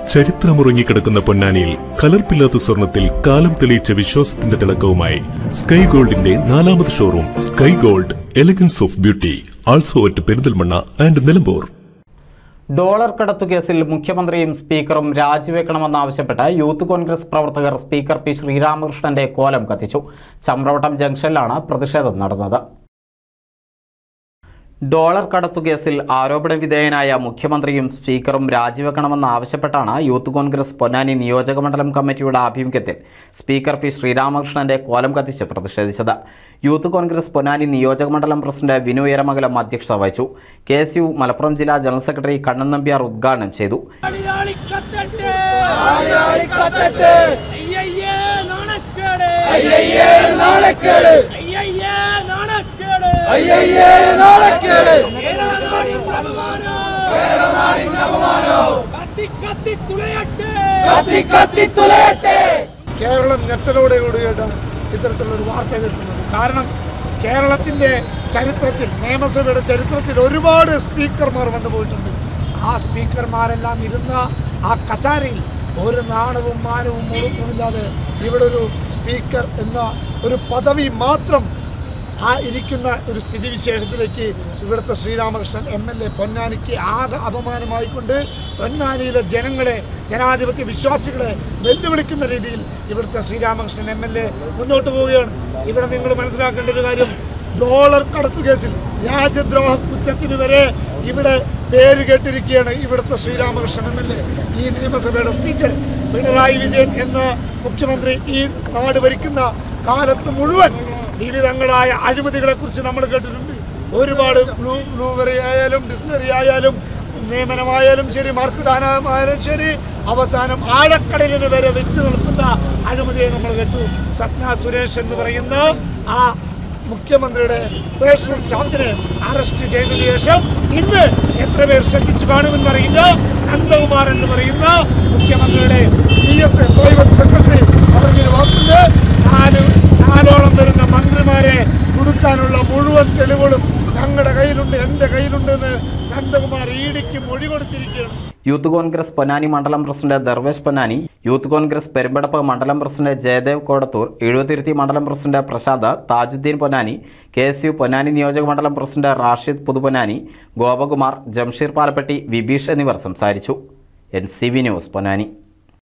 ചരിത്രമുറങ്ങിക്കിടക്കുന്ന പൊന്നാനിയിൽ കലർപ്പില്ലാത്ത സ്വർണത്തിൽ കാലം തെളിയിച്ച വിശ്വാസത്തിന്റെ തിളക്കവുമായി സ്കൈ ഗോൾഡിന്റെ നാലാമത് showroom sky gold elegance of beauty also at Perinthalmanna and Nilambur dollar കടത്തു കേസിൽ മുഖ്യമന്ത്രിയും സ്പീക്കറും രാജിവെക്കണമെന്നാവശ്യപ്പെട്ട് യൂത്ത് കോൺഗ്രസ് പ്രവർത്തകർ സ്പീക്കർ പി ശ്രീരാമകൃഷ്ണന്റെ കോലം കത്തിച്ചു ചമ്രവട്ടം ജംഗ്ഷനിലാണ് പ്രതിഷേധം നടന്നത് ഡോളർ കടത്തു കേസിൽ ആരോപണ വിധേയനായ മുഖ്യമന്ത്രിയും സ്പീക്കറും രാജിവെക്കണമെന്നാവശ്യപ്പെട്ടാണ് യൂത്ത് കോൺഗ്രസ് പൊന്നാനി നിയോജകമണ്ഡലം കമ്മിറ്റിയുടെ ആഭിമുഖ്യത്തിൽ സ്പീക്കർ പി ശ്രീരാമകൃഷ്ണന്റെ കോലം കത്തിച്ച് പ്രതിഷേധിച്ചത് യൂത്ത് കോൺഗ്രസ് പൊന്നാനി നിയോജകമണ്ഡലം പ്രസിഡന്റ് വിനു എരമംഗലം അധ്യക്ഷത വഹിച്ചു കെ എസ് യു മലപ്പുറം ജില്ലാ ജനറൽ സെക്രട്ടറി കണ്ണൻ നമ്പ്യാർ ഉദ്ഘാടനം ചെയ്തു മലയാളി കത്തട്ടെ അയ്യയ്യേ നാണക്കേട് അയ്യയ്യേ നാണക്കേട് അയ്യയ്യേ നാണക്കേട് അയ്യയ്യേ നാണക്കേട് കേരളനാടിന്റെ അപമാനം കേരളനാടിന്റെ അപമാനം കത്തി കത്തി തുളയട്ടെ കത്തി കത്തി തുലയട്ടെ കേരളം ഞെട്ടലോടെ കൂടിയിട്ട് ഇത്തരത്തിലുള്ള ഒരു വാർത്ത കേൾക്കുന്നത് കാരണം കേരളത്തിൻ്റെ ചരിത്രത്തിൽ നിയമസഭയുടെ ചരിത്രത്തിൽ ഒരുപാട് സ്പീക്കർമാർ വന്നു പോയിട്ടുണ്ട് ആ സ്പീക്കർമാരെല്ലാം ഇരുന്ന ആ കസാരയിൽ ഒരു നാണവും മാനവും ഉറപ്പുമില്ലാതെ ഇവിടെ ഒരു സ്പീക്കർ എന്ന ഒരു പദവി മാത്രം ആ ഇരിക്കുന്ന ഒരു സ്ഥിതിവിശേഷത്തിലേക്ക് ഇവിടുത്തെ ശ്രീരാമകൃഷ്ണൻ എം എൽ എ പൊന്നാനിക്ക് ആകെ അപമാനമായിക്കൊണ്ട് പൊന്നാനിയിലെ ജനങ്ങളെ ജനാധിപത്യ വിശ്വാസികളെ വെല്ലുവിളിക്കുന്ന രീതിയിൽ ഇവിടുത്തെ ശ്രീരാമകൃഷ്ണൻ എം എൽ എ മുന്നോട്ട് പോവുകയാണ് ഇവിടെ നിങ്ങൾ മനസ്സിലാക്കേണ്ട ഒരു കാര്യം ഡോളർ കടത്തു കേസിൽ രാജ്യദ്രോഹ കുറ്റത്തിന് വരെ ഇവിടെ പേര് കേട്ടിരിക്കുകയാണ് ഇവിടുത്തെ ശ്രീരാമകൃഷ്ണൻ എം എൽ എ ഈ നിയമസഭയുടെ സ്പീക്കർ പിണറായി വിജയൻ എന്ന മുഖ്യമന്ത്രി ഈ നാട് ഭരിക്കുന്ന കാലത്ത് മുഴുവൻ വിവിധങ്ങളായ അഴിമതികളെ കുറിച്ച് നമ്മൾ കേട്ടിട്ടുണ്ട് ഒരുപാട് ബ്ലൂ ബ്ലൂബെറി ആയാലും ഡിസ്ലറി ആയാലും നിയമനമായാലും ശരി മാർക്ക് ദാനമായാലും ശരി അവസാനം ആഴക്കടലിന് വരെ വിറ്റ് നിൽക്കുന്ന അഴിമതിയെ നമ്മൾ കേട്ടു സ്വപ്ന സുരേഷ് എന്ന് പറയുന്ന ആ മുഖ്യമന്ത്രിയുടെ പേഴ്സണൽ സ്റ്റാഫിനെ അറസ്റ്റ് ചെയ്തതിനു ശേഷം ഇന്ന് എത്ര പേർ ശ്രദ്ധിച്ചു കാണുമെന്നറിയില്ല നന്ദകുമാർ എന്ന് പറയുന്ന മുഖ്യമന്ത്രിയുടെ പി എസ് പ്രൈവറ്റ് സെക്രട്ടറി പറഞ്ഞൊരു വാക്കുണ്ട് നാല് നാലോളം വരുന്ന മന്ത്രിമാരെ കൊടുക്കാനുള്ള മുഴുവൻ തെളിവുകളും ഞങ്ങളുടെ കയ്യിലുണ്ട് എൻ്റെ കയ്യിലുണ്ടെന്ന് നന്ദകുമാർ ഇഡിക്ക് മൊഴി കൊടുത്തിരിക്കുകയാണ് യൂത്ത് കോൺഗ്രസ് പൊന്നാനി മണ്ഡലം president Darvesh Ponnani youth congress Perumpadappu മണ്ഡലം പ്രസിഡന്റ് ജയദേവ് കോടത്തൂർ എഴുപത്തിരുത്തി മണ്ഡലം president Prashanth Thajudheen Ponnani K S U Ponnani നിയോജക മണ്ഡലം പ്രസിഡന്റ് റാഷിദ് പുതുപൊന്നാനി ഗോപകുമാർ ജംഷീർ പാലപ്പെട്ടി വിബീഷ് എന്നിവർ സംസാരിച്ചു N C V news Ponnani